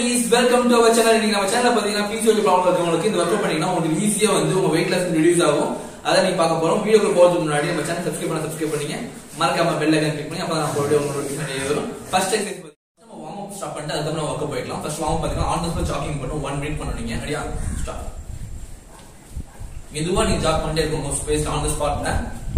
Guys welcome to our channel நீங்க நம்ம சேனல்ல பாத்தீங்கன்னா பிசிஓடி ப்ராப்ளம் இருக்கவங்களுக்கு இந்த ஒர்க் பண்ணீங்கன்னா உங்களுக்கு ஈஸியா வந்து உங்க வெயிட் லாஸ் ரிடியூஸ் ஆகும் அதை நீங்க பார்க்க போறோம் வீடியோக்கு போறதுக்கு முன்னாடி நம்ம சேனல் சப்ஸ்கிரைப் பண்ண சப்ஸ்கிரைப் பண்ணீங்க மறக்காம பெல் ஐகான் கிளிக் பண்ணி அப்ப நான் போடுற உங்க நோட்டிஃபிகேஷன் வரும் ஃபர்ஸ்ட் எக்ஸசைஸ் நம்ம வார்ம் அப் ஸ்டார்ட் பண்ணிட்டு அதுக்கப்புறம் நம்ம ஒர்க் போயிடலாம் ஃபர்ஸ்ட் வார்ம் பாத்தீங்கன்னா ஆன் தி ஸ்பாட் ஜாகிங் பண்ணும் 1 மினிட் பண்ணுவீங்க ரெடியா ஸ்டார்ட் மெதுவா நீங்க ஜாக் பண்ணிட்டே இருக்கணும் ஸ்பேஸ் ஆன் தி ஸ்பாட்ல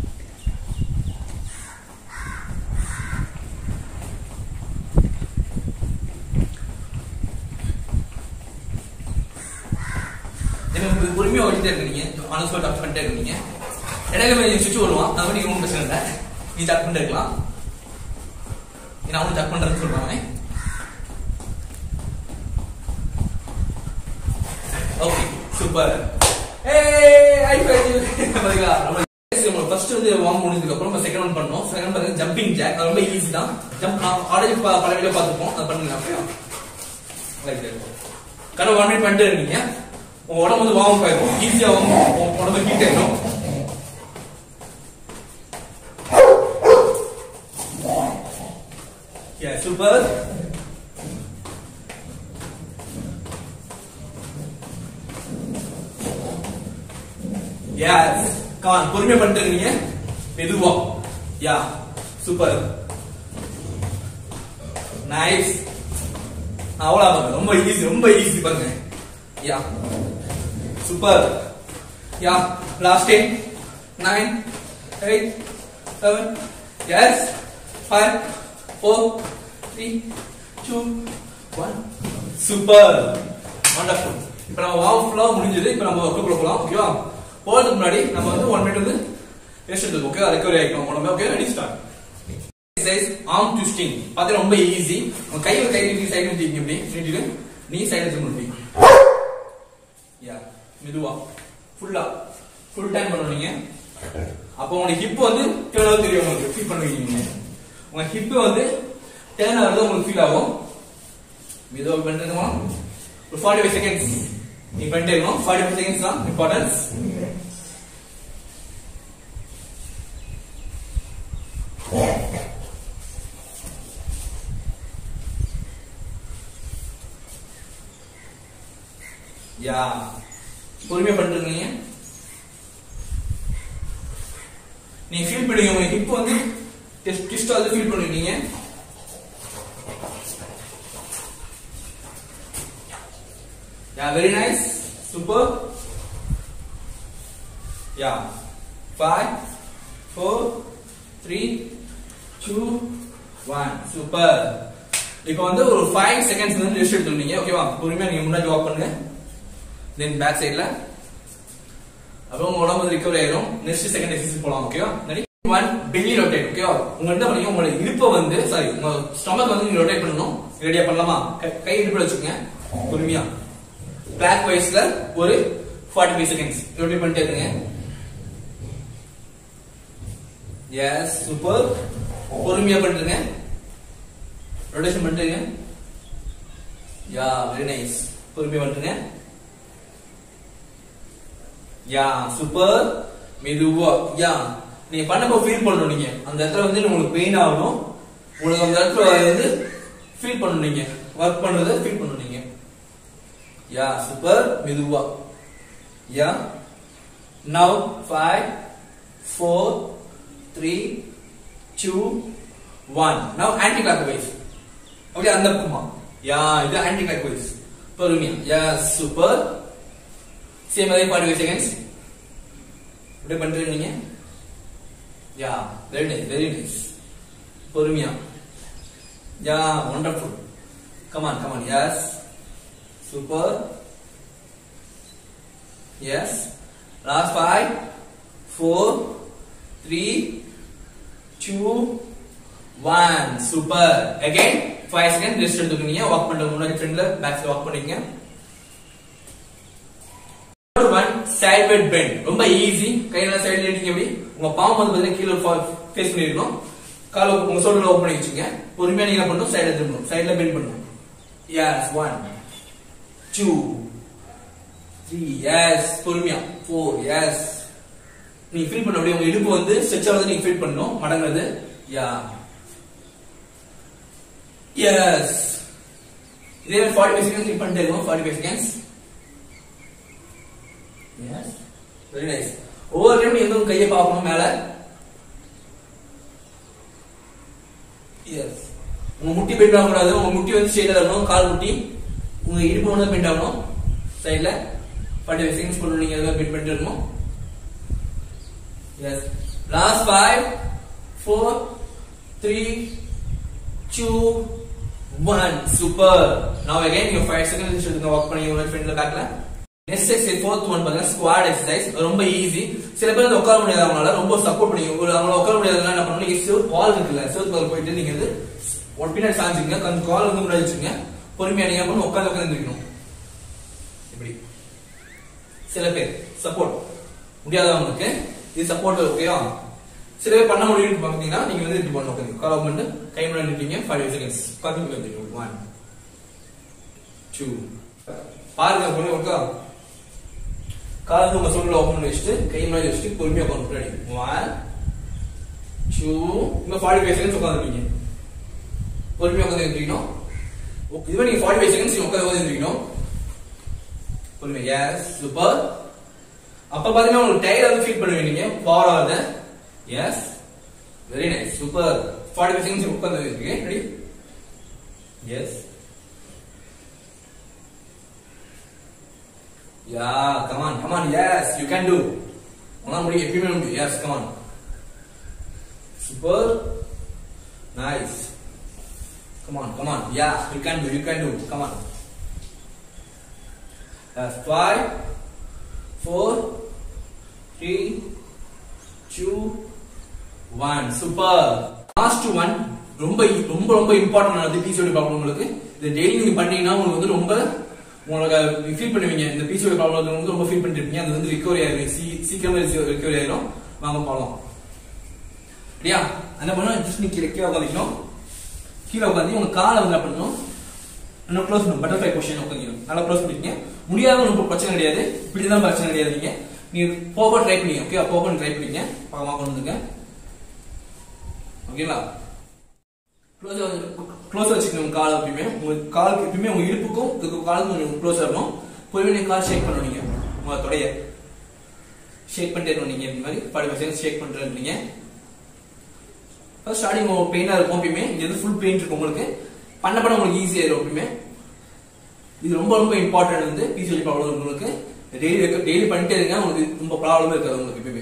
நீங்க உங்களுக்கு பொறுமையா ஓடிட்டே இருக்கீங்க ஆன் ஸ்பாட் அப் பண்ணிட்டே இருக்கீங்க இடையில போய் சுவிட்ச் வருவான் அது மாதிரி ஒன்றும் பிரச்சனை இல்லை நீ ஜாக் பண்ணிட்டு இருக்கலாம் நான் அவனும் ஜாக் பண்றேன்னு சொல்றாங்க ஓகே சூப்பர் ஏய் ஐ பாத்தீங்களா நம்ம ஃபர்ஸ்ட் வந்து வார்ம் முடிஞ்சதுக்கு அப்புறம் நம்ம செகண்ட் ஒன் பண்ணோம் செகண்ட் பாத்தீங்கன்னா ஜம்பிங் ஜாக் அது ரொம்ப ஈஸி தான் ஜம்ப் ஆல்ரெடி பல வீடியோ பார்த்துப்போம் அது பண்ணுங்க அப்படியே லைக் கடை ஒன் மினிட் பண்ணிட்டு இருக்கீங்க உங்க உடம்பு வந்து வார்ம் ஆயிடும் ஈஸியா உங்க உடம்பு ஹீட் ஆயிடும் Yeah, super. Yes. Come on, பொறுமையா பண்ணிட்டு இருக்கீங்க மெதுவா யா சூப்பர் நைஸ் அவ்வளவு ரொம்ப ஈஸி ரொம்ப ஈஸி பாருங்க yeah super yeah last ten nine eight seven எஸ் five four three two one super wonderful இப்போ நம்ம வார்ம் ஃபுல்லாக முடிஞ்சது இப்போ நம்ம ஒர்க்கு போகலாம் ஓகேவா போகிறதுக்கு முன்னாடி நம்ம வந்து ஒன் மினிட் வந்து ரெஸ்ட் எடுத்துக்கோ ஓகே ரெக்கவரி ஆகிக்கும் உடம்பு okay ready start exercise arm twisting பார்த்தா ரொம்ப ஈஸி உங்க கையில கை நீட்டி சைடு நீட்டிங்க இப்படி நீட்டிட்டு நீ சைடு வச்சு முடிப்பீங்க யா மெதுவா ஃபுல்லா ஃபுல் டைம் பண்ணுவீங்க அப்போ உங்க ஹிப் வந்து டேர்ன் ஆகுது தெரியும் உங்களுக்கு ஃபீல் பண்ணுவீங்க உங்க ஹிப் வந்து டேர்ன் ஆகுறது உங்களுக்கு ஃபீல் ஆகும் மெதுவா பண்ணிருக்கோம் ஒரு ஃபார்ட்டி ஃபைவ் செகண்ட்ஸ் நீ பண்ணிட்டே இருக்கணும் ஃபார்ட்டி ஃபைவ் செகண்ட்ஸ் தான் இம்பார்ட்டன்ஸ் யா பொறுமையா பண்ணிருக்கீங்க நீ ஃபீல் பண்ணுவீங்க உங்க ஹிப் வந்து ட்விஸ்ட் ஆகுது ஃபீல் பண்ணுவீங்க yeah very nice super yeah five four three two one super இப்போ வந்து ஒரு ஃபைவ் செகண்ட்ஸ் வந்து ரெஸ்ட் எடுத்துருந்தீங்க ஓகேவா பொறுமையா நீங்க முன்னாடி வாக் பண்ணுங்க தென் பேக் சைடுல அப்புறம் உங்க உடம்பு ரிகவரி ஆயிரும் நெக்ஸ்ட் செகண்ட் எக்ஸசைஸ் போலாம் ஓகேவா ஒன் பெல்லி ரொட்டேட் ஓகேவா உங்க என்ன பண்ணீங்க உங்களோட இடுப்பை வந்து சாரி உங்க ஸ்டொமக் வந்து நீங்க ரொட்டேட் பண்ணணும் ரெடியா பண்ணலாமா கை- கை இடுப்புல வச்சுக்கோங்க பொறுமையா கிளாக் வைஸ்ல ஒரு 45 ஃபைவ் செகண்ட்ஸ் ரொட்டேட் பண்ணிட்டே இருங்க எஸ் சூப்பர் பொறுமையா பண்ணிருங்க ரொட்டேஷன் பண்ணிட்டுங்க யா வெரி நைஸ் பொறுமையா பண்ணிருங்க யா சூப்பர் மெதுவா யா நீங்க பண்ணப்போ ஃபீல் பண்ணணும் நீங்க அந்த இடத்துல வந்து உங்களுக்கு பெயின் ஆகணும் உங்களுக்கு அந்த இடத்துல வந்து ஃபீல் பண்ணணும் நீங்க ஒர்க் பண்றத ஃபீல் பண்ணணும் நீங்க யா சூப்பர் மெதுவா yeah now five four three two one now anticlockwise okay அந்த பக்கமா யா இது ஆன்டி கிளாக் வைஸ் பொறுமையா யா சூப்பர் சேம் அதே ஃபார்ட்டி ஃபைவ் செகண்ட்ஸ் இப்படி பண்றீங்க நீங்க yeah very nice very nice பொறுமையா yeah wonderful come on come on yes super yes last five four three two one super again five second rest எடுத்துக்கீங்க walk பண்றது முன்னாடி ஃப்ரெண்ட்ல பேக் வாக் பண்ணீங்க ஒன் சைட் பெட் பெண்ட் ரொம்ப ஈஸி கையில சைடுல நீங்க எப்படி உங்க பாம் வந்து பாத்தீங்கன்னா கீழே ஃபேஸ் பண்ணிருக்கணும் கால உங்க சோல்டர் ஓப்பன் பண்ணி வச்சுங்க பொறுமையா நீங்க என்ன பண்ணணும் சைடுல திரும்பணும் சைடுல பெண்ட் பண்ணணும் yes one two three yes பொறுமையா ஃபோர் எஸ் நீங்க ஃபீல் பண்ண அப்படியே உங்க இடுப்பு வந்து ஸ்ட்ரெச் ஆகுது நீங்க ஃபீல் பண்ணணும் மடங்குறது யா எஸ் இதே மாதிரி ஃபார்ட்டி ஃபைவ் செகண்ட்ஸ் பண்ணிட்டே இருக்கும் forty five seconds yes very nice ஒவ்வொரு டைம் நீங்க வந்து கையை பார்க்கணும் மேல எஸ் உங்க முட்டி பெண்ட் ஆகக்கூடாது உங்க முட்டி வந்து ஸ்ட்ரெயிட்டா இருக்கணும் கால் முட்டி உங்க இடுப்பு வந்து பெண்ட் ஆகணும் சைடுல ஃபார்ட்டி ஃபைவ் செகண்ட்ஸ் கொண்டு நீங்க எதாவது பெண்ட் பண்ணிட்டு இருக்கணும் yes last five four three two one super now again நீங்க ஃபைவ் செகண்ட்ஸ் எடுத்துங்க ஒர்க் பண்ணி உங்க ஃப்ரெண்ட்ல பேக்ல நெக்ஸ்ட் எக்ஸசைஸ் ஃபோர்த் ஒன் பாருங்க ஸ்குவாட் எக்ஸசைஸ் ரொம்ப ஈஸி சில பேர் வந்து உட்கார முடியாது அவங்களால ரொம்ப சப்போர்ட் பண்ணி ஒரு அவங்கள உட்கார முடியாதுன்னா என்ன பண்ணணும் நீங்க சிவ கால் இருக்குல்ல சிவத்து பக்கம் போயிட்டு நீங்க வந்து ஒரு பின்னாடி சாஞ்சுங்க கொஞ்சம் கால் வந்து முன்னாடி வச்சுங்க பொறுமையா நீங்க பண்ணி உட்காந்து உட்காந்து இருக்கணும் இப்படி சில பேர் சப்போர்ட் முடியாதவங்களுக்கு இது சப்போர்ட் ஓகேவா சில பேர் பண்ண முடியும்னு பாத்தீங்கன்னா நீங்க வந்து இப்படி பண்ண உட்காந்து கால் பண்ணிட்டு கை முன்னாடி நிட்டீங்க ஃபைவ் செகண்ட்ஸ் உட்காந்து உட்காந்து ஒன் டூ பாருங்க பொண்ணு ஒர்க்கா கால் வந்து உங்க சொல்ல ஓபன் பண்ணி வச்சுட்டு கை முன்னாடி வச்சுட்டு பொறுமையா உட்காந்து முன்னாடி ஒன் டூ இங்க ஃபார்ட்டி ஃபைவ் செகண்ட்ஸ் உட்காந்துருப்பீங்க பொறுமையா உட்காந்து எழுந்திரிக்கணும் இதுவே நீங்க ஃபார்ட்டி ஃபைவ் செகண்ட்ஸ் உட்காந்து உட்காந்து எழுந்திரிக்கணும் பொறுமையா எஸ் சூப்பர் அப்ப பாத்தீங்கன்னா உங்களுக்கு டயர் வந்து ஃபீல் பண்ணுவீங்க நீங்க ஃபார் ஆகுது yes very nice super forty five seconds உட்காந்து எழுந்திரிக்கீங்க ready yes Yeah, come on, come on, yes, you can do. உங்களால முடியும் எப்பயுமே முடியும் yes, come on. Super. Nice. Come on, come on. Yeah, you can do, you can do. Come on. That's five, four, three, two, one. Super. Last one ரொம்ப ரொம்ப ரொம்ப important ஆனது PCOD problem உங்களுக்கு இது டெய்லி நீங்க பண்ணீங்கன்னா உங்களுக்கு வந்து ரொம்ப உங்களுக்கு ஃபீல் பண்ணுவீங்க இந்த பிசிஓடி ப்ராப்ளம் வந்து ரொம்ப ஃபீல் பண்ணிட்டு இருப்பீங்க அது வந்து ரிகவரி ஆயிரும் சீ- சீக்கிரமா ரிகவரி ஆயிரும் வாங்க போலாம் சரியா என்ன பண்ணணும் ஜஸ்ட் நீ கீழே கீழே உட்காந்துக்கணும் கீழே உட்காந்து உங்க காலை வந்து என்ன பண்ணணும் இன்னும் க்ளோஸ் பண்ணணும் பட்டர்ஃப்ளை பொசிஷன் உட்காந்துக்கணும் நல்லா க்ளோஸ் பண்ணிக்கங்க முடியாத ஒன்றும் பிரச்சனை கிடையாது இப்படி தான் பிரச்சனை கிடையாது நீங்க நீங்க போக ட்ரை பண்ணீங்க ஓகே போக ட்ரை பண்ணீங்க பார்க்கலாம் கொண்டு வந்துங்க ஓகேங்களா க்ளோஸ் க்ளோஸ் வச்சுக்கணும் உங்க கால் எப்பயுமே உங்க காலுக்கு எப்பயுமே உங்க இடுப்புக்கும் இதுக்கு காலுக்கும் கொஞ்சம் க்ளோஸ் ஆகணும் பொறுமையா நீங்க கால் ஷேக் பண்ணணும் நீங்க உங்க தொடைய ஷேக் பண்ணிட்டே இருக்கணும் நீங்க இந்த மாதிரி ஃபார்ட்டி ஃபைவ் செகண்ட்ஸ் ஷேக் பண்ணிட்டு இருந்தீங்க ஃபர்ஸ்ட் ஸ்டார்டிங் பெயினா இருக்கும் எப்பயுமே இங்க வந்து ஃபுல் பெயின் இருக்கும் உங்களுக்கு பண்ண பண்ண உங்களுக்கு ஈஸியா இருக்கும் எப்பயுமே இது ரொம்ப ரொம்ப இம்பார்ட்டன்ட் வந்து பிசிஓடி ப்ராப்ளம் உங்களுக்கு டெய்லி டெய்லி பண்ணிட்டே இருங்க உங்களுக்கு ரொம்ப ப்ராப்ளம் இருக்காது உங்களுக்கு எப்பயுமே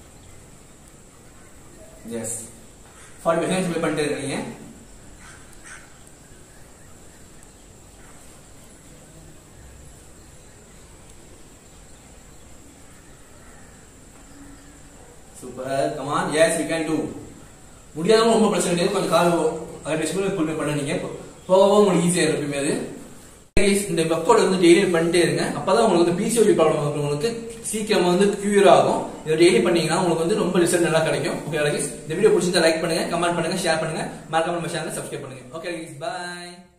எஸ் ஃபார்ட்டி ஃபைவ் செகண்ட்ஸ் பண்ணிட்டே இருக்கீங்க super come on yes you can do முடியாதவங்க ரொம்ப பிரச்சனை கிடையாது கொஞ்சம் கால் அட்ஜஸ்ட் பண்ணி பண்ண நீங்க போக போக உங்களுக்கு ஈஸியா இருக்குமே அது Guys, இந்த ஒர்க் அவுட் வந்து டெய்லி பண்ணிட்டே இருங்க அப்பதான் உங்களுக்கு வந்து பிசிஓடி ப்ராப்ளம் உங்களுக்கு சீக்கிரமா வந்து கியூர் ஆகும் இதை டெய்லி பண்ணீங்கன்னா உங்களுக்கு வந்து ரொம்ப ரிசல்ட் நல்லா கிடைக்கும் ஓகே guys இந்த வீடியோ பிடிச்சிருந்தா லைக் பண்ணுங்க கமெண்ட் பண்ணுங்க ஷேர் பண்ணுங்க மறக்காம நம்ம சேனலை சப்ஸ்கிரைப் பண்ணுங்க ஓகே பாய்